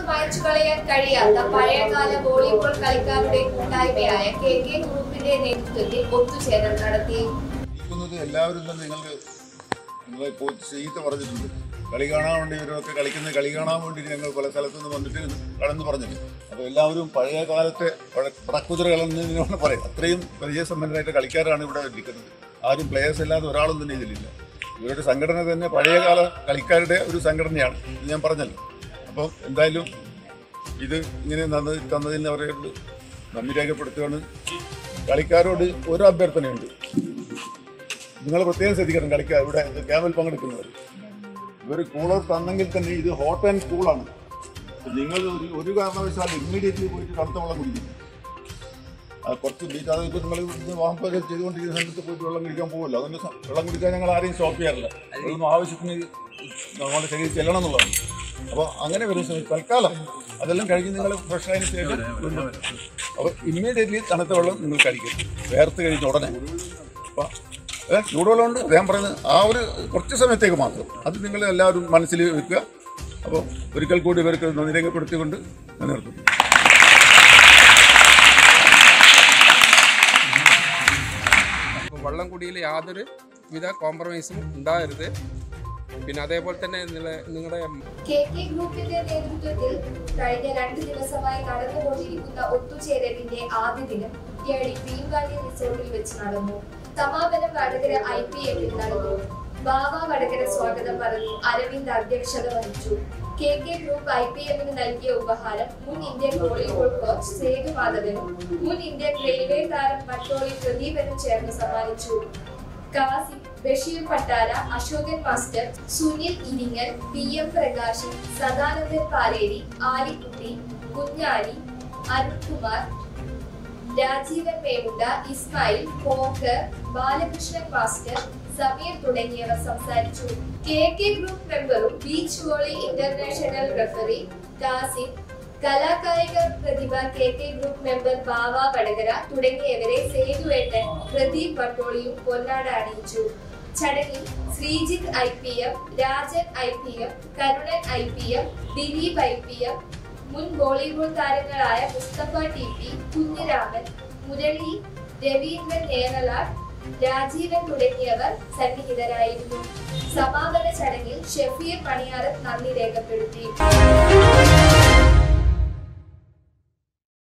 മായ്ച്ചു കളയാൻ കഴിയാത്ത പഴയകാല വോളിബോൾ കളിക്കാരുടെ കൂട്ടായ്മയായ കെ കെ ഗ്രൂപ്പിന്റെ നേതൃത്വത്തിൽ ഒത്തുചേരൽ നടത്തി ഇരിക്കുന്നത് എല്ലാവരും തന്നെ നിങ്ങൾക്ക് നിങ്ങളെ ഇപ്പോൾ ചീത്ത പറഞ്ഞിട്ടുണ്ട് കളി കാണാൻ വേണ്ടി ഇവരൊക്കെ കളിക്കുന്നത് കളി കാണാൻ വേണ്ടി ഞങ്ങൾ പല സ്ഥലത്തു നിന്ന് വന്നിട്ട് കടന്ന് പറഞ്ഞിട്ട് അപ്പോൾ എല്ലാവരും പഴയ കാലത്തെ പടക്കുതിരകൾ എന്നതിനോട് പറയും അത്രയും പരിചയസമ്പന്നരായിട്ട് കളിക്കാരാണ് ഇവിടെ ഇരിക്കുന്നത് ആരും പ്ലേയേഴ്സ് അല്ലാതെ ഒരാളും തന്നെ ഇതിലില്ല ഇവരുടെ സംഘടന തന്നെ പഴയകാല കളിക്കാരുടെ ഒരു സംഘടനയാണ് ഇത് ഞാൻ പറഞ്ഞല്ലോ അപ്പോൾ എന്തായാലും ഇത് ഇങ്ങനെ നന്ന് തന്നതിന് അവരോട് നന്ദി രേഖപ്പെടുത്തുകയാണ് കളിക്കാരോട് ഒരു അഭ്യർത്ഥനയുണ്ട് നിങ്ങൾ പ്രത്യേകം ശ്രദ്ധിക്കണം കളിക്കുക ഇവിടെ ക്യാമ്പിൽ പങ്കെടുക്കുന്നവർ ഇവർ കൂളർ തന്നെങ്കിൽ തന്നെ ഇത് ഹോട്ട് ആൻഡ് കൂളാണ് നിങ്ങൾ ഒരു ഒരു കാരണവശാലും ഇമ്മീഡിയറ്റ്ലി പോയിട്ട് തണുത്ത വെള്ളം കുടിക്കുന്നു ആ കുറച്ച് ബീച്ച് അത് ഇപ്പോൾ നിങ്ങൾ വാമ്പൊക്കെ ചെയ്തുകൊണ്ടിരിക്കുന്ന സമയത്ത് പോയിട്ട് വെള്ളം കുടിക്കാൻ പോകുമല്ലോ അതുകൊണ്ട് സ- വെള്ളം കുടിക്കാൻ ഞങ്ങൾ ആരെയും സ്റ്റോപ്പ് ചെയ്യാറില്ല അതൊന്നും ആവശ്യത്തിന് നമ്മുടെ ശരീരം ചെല്ലണം എന്നുള്ളതാണ് അപ്പോൾ അങ്ങനെ വരുന്ന സമയത്ത് തൽക്കാലം അതെല്ലാം കഴിഞ്ഞ് നിങ്ങൾ ഫ്രഷ് ആയതിനു ശേഷം വീണ്ടും അപ്പോൾ ഇമ്മീഡിയറ്റ്ലി തണുത്ത വെള്ളം നിങ്ങൾ കഴിക്കും വേർത്ത് കഴിഞ്ഞ ഉടനെ അപ്പോൾ ഏ, ചൂടുവെള്ളമുണ്ട് ഞാൻ പറയുന്നത് ആ ഒരു കുറച്ച് സമയത്തേക്ക് മാത്രം അത് നിങ്ങൾ എല്ലാവരും മനസ്സിൽ വെക്കുക അപ്പോൾ ഒരിക്കൽ കൂടി ഇവർക്ക് നന്ദി രേഖപ്പെടുത്തിക്കൊണ്ട് ഞാൻ നിർത്തുന്നു അപ്പോൾ വള്ളംകുടിയിൽ യാതൊരു വിധ കോംപ്രമൈസും ഉണ്ടാകരുത് പിന്നെ അതേപോലെ തന്നെ നിങ്ങളെ നിങ്ങളുടെ കെ കെ ഗ്രൂപ്പിന്റെ നേതൃത്വത്തിൽ കഴിഞ്ഞ രണ്ട് ദിവസമായി നടന്നുകൊണ്ടിരിക്കുന്ന ഒത്തുചേരലിന്റെ ആദ്യ ദിനം കുറ്റ്യാടി പീങ്കാളി റിസോർട്ടിൽ വെച്ച് നടന്നു സമാപനം വടകര ഐ പി എല്ലിൽ നടന്നു ബാവ വടകര സ്വാഗതം പറഞ്ഞു അരവിന്ദ് അധ്യക്ഷത വഹിച്ചു K K group I P എല്ലിന് നൽകിയ ഉപഹാരം മുൻ ഇന്ത്യൻ വോളിബോൾ കോച്ച് സേതു മാധവനും മുൻ ഇന്ത്യൻ റെയിൽവേ താരം പട്ടോളി പ്രദീപനും ചേർന്ന് സമ്മാനിച്ചു Kasim Basheer Pattara Ashokan master Sunil Iringal P M Prakashan Sadanandan Paleri Alikutty Kunhali Arunkumar Rajeevan Memunda Ismail Pokkar Balakrishnan master Sameer തുടങ്ങിയവർ സംസാരിച്ചു കെ കെ ഗ്രൂപ്പ് മെമ്പറും beach volley international referee Kasim കലാകായിക പ്രതിഭ K K group member Bava Vadakara തുടങ്ങിയവരെ സേതുവേട്ടൻ പ്രദീപ് പട്ടോളിയും പൊന്നാട അണിയിച്ചു ചടങ്ങിൽ Sreejith I P M Rajan I P M Karunan I P M Dileep I P M മുൻ വോളിബോൾ താരങ്ങളായ മുസ്തഫ ടി പി കുഞ്ഞിരാമൻ മുരളി രവീന്ദ്രൻ നേറലാട് രാജീവൻ തുടങ്ങിയവർ സന്നിഹിതരായിരുന്നു സമാപന ചടങ്ങിൽ ഷെഫീർ പണിയാറത്ത് നന്ദി രേഖപ്പെടുത്തി